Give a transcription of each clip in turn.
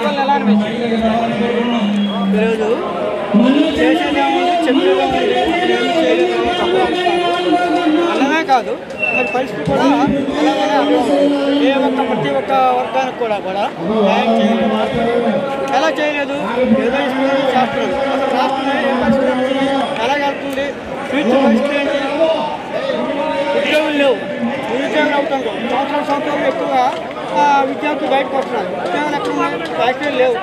పరిపాలన ఎలా అనిపించింది ఈరోజు చేసేదేమో చెప్పేదేమో ఏమి చేయలేదేమో చెప్పాలనుకుంటున్నాను అలానే కాదు మరి పరిస్థితి కూడా అలాగనే అర్థం. ఏ ఒక్క ప్రతి ఒక్క వర్గానికి కూడా కూడా న్యాయం చేయలేదు ఎలా చేయలేదు ఏదో ఇస్తున్నారు చేస్తున్నారు అసలు రాష్ట్రం ఏ పరిస్థితి ఉంది? ఎలా వెళ్తుంది ఫ్యూచర్ పరిస్థితి ఏంటి ఉద్యోగులు లేవు నిరుద్యోగులు అవుతారు సంవత్సరం సంవత్సరం ఎక్కువగా ఆ, విద్యార్థులు బయటకు వస్తున్నారు ఉద్యోగాలు ఎక్కడ ఉన్నాయి ఫ్యాక్టరీలు లేవు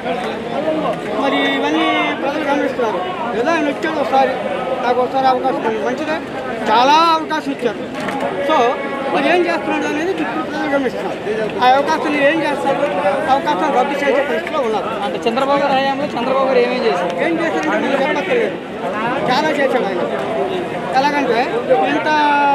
మరి ఇవన్నీ ప్రజలు గమనిస్తున్నారు ఏదో ఆయన వచ్చాడు ఒకసారి నాకు ఒకసారి అవకాశం ఉంది మంచిదే చాలా అవకాశం ఇచ్చారు సో మరి ఏం చేస్తున్నాడు అనేది ఇప్పుడు ప్రజలు గమనిస్తున్నారు ఆ అవకాశాన్ని ఏం చేస్తారు అవకాశం రద్దు చేసే పరిస్థితిలో ఉన్నారు అంటే చంద్రబాబు గారి హయాంలో చంద్రబాబు గారు ఏమేం చేశారు ఏం చేశారంటే నేను చెప్పక్కర్లేదు చాలా చేశాడు ఆయన ఎలాగంటే ఇంత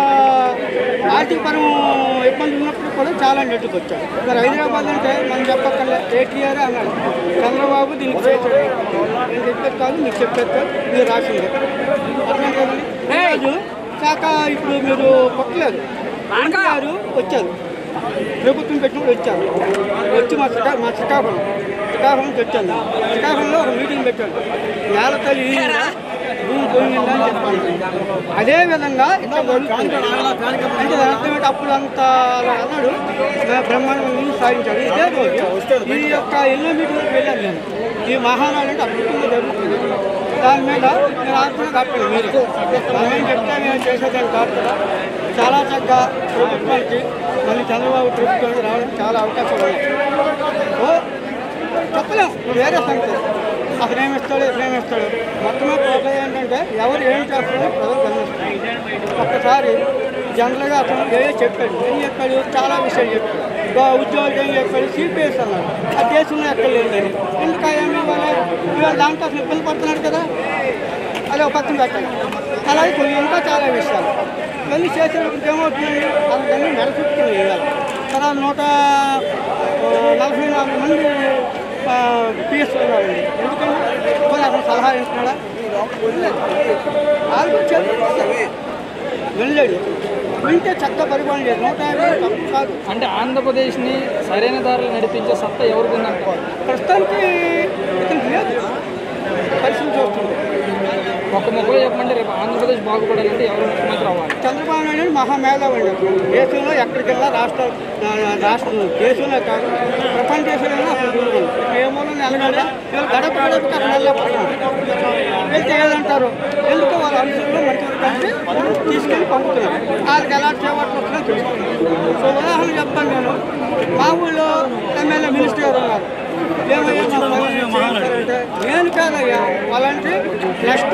ఆర్థిక పరం ఇబ్బంది ఉన్నప్పుడు కూడా చాలా నెట్టుకు వచ్చాడు మరి హైదరాబాద్ అంటే మనం చెప్పక్కర్లే కేటీఆర్ అన్నాడు చంద్రబాబు దీనికి చేశాడు నేను చెప్పేది కాదు మీకు చెప్పేది కాదు మీరు రాసింది అర్థం కదండి ఈరోజు శాఖ ఇప్పుడు మీరు కొట్టలేదు గారు వచ్చారు ప్రభుత్వం పెట్టినప్పుడు వచ్చారు వచ్చి మా శ్రీకా మా శ్రీకాకుళం శ్రీకాకుళం నుంచి వచ్చాను శ్రీకాకుళంలో ఒక మీటింగ్ పెట్టాను నేల తల్లి ఈనిందా, భూమి పోయిందా అని చెప్పాను అదే విధంగా ఇక్కడ జరుగుతుంది అంటే దాని అర్థం ఏంటి అప్పుడు అంత అలా అన్నాడు నా బ్రహ్మాండం నీళ్ళు సాధించాడు ఇదే రోజు ఈ యొక్క ఎన్నో మీటింగ్కి వెళ్ళాను నేను ఈ మహానాడు అంటే అద్భుతంగా జరుగుతుంది దాని మీద నేను ఆత్మ కాపాడు మీరు మనం ఏం చెప్తే నేను చేసేదాన్ని కాదు కదా చాలా చక్కగా ప్రభుత్వానికి మళ్ళీ చంద్రబాబు ప్రభుత్వానికి రావడానికి చాలా అవకాశాలు ఉన్నాయి ఓ చెప్పలేం వేరే సంగతి అతను ఏమి ఇస్తాడు ఇతను ఇస్తాడు మొత్తమే పోతాయి ఏంటంటే ఎవరు ఏం చేస్తారో ప్రజలు గమనిస్తారు ఒక్కసారి జనరల్గా అతను ఏ చెప్పాడు ఏం చెప్పాడు చాలా విషయాలు చెప్పాడు గా ఉద్యోగులు ఏం చెప్పాడు సిపిఎస్ అన్నాడు ఆ దేశంలో ఎక్కడ లేదని ఎందుకు ఏమి ఇవాళ ఇవాళ దాంట్లో అసలు ఇబ్బంది పడుతున్నాడు కదా అది ఒక పక్కన పెట్టండి అలాగే కొన్ని ఇంకా చాలా విషయాలు ఇవన్నీ చేసేటప్పుడు ఏమవుతుంది అందుకని నెలచుట్టుకుని ఇవ్వాలి తర్వాత నూట ఆ, నలభై నాలుగు మంది పిఎస్ ఉన్నారండి ఎందుకంటే పోనీ అతను సలహా ఇస్తున్నాడా వాళ్ళు చెప్పారు వెళ్ళాడు వింటే చక్క పరిపాలన లేదు నూట యాభై తప్పు కాదు అంటే ఆంధ్రప్రదేశ్ని సరైన దారిలో నడిపించే సత్తా ఎవరికి ఉందంటారు ప్రస్తుతానికి ఇతనికి లేదు పరిస్థితి చూస్తుంది ఒక మొక్కలు చెప్పమంటే రేపు ఆంధ్రప్రదేశ్ బాగుపడాలంటే ఎవరు ముఖ్యమంత్రి అవ్వాలి చంద్రబాబు నాయుడు మహామేధావి అండి దేశంలో ఎక్కడికెళ్ళా రాష్ట్ర ఆ, రాష్ట్రం దేశంలో కాదు ప్రపంచ దేశంలో అసలు దూరం ఏ మూలం నిలబడి వీళ్ళు గడప గడపకి అక్కడ వెళ్ళకపోతున్నాం వెళ్తే ఏదంటారు ఎందుకు వాళ్ళ అనుసరులు మంచి కలిసి తీసుకెళ్ళి పంపుతున్నారు వాళ్ళకి ఎలా చేపట్టు వస్తుందో తెలుసుకున్నారు సో ఉదాహరణ చెప్తాను నేను మా ఊళ్ళో ఎమ్మెల్యే మినిస్టర్ గారు ఉన్నారు ఏమయ్యా మా పని చేస్తారంటే నేను కాదయ్యా అలాంటి నెక్స్ట్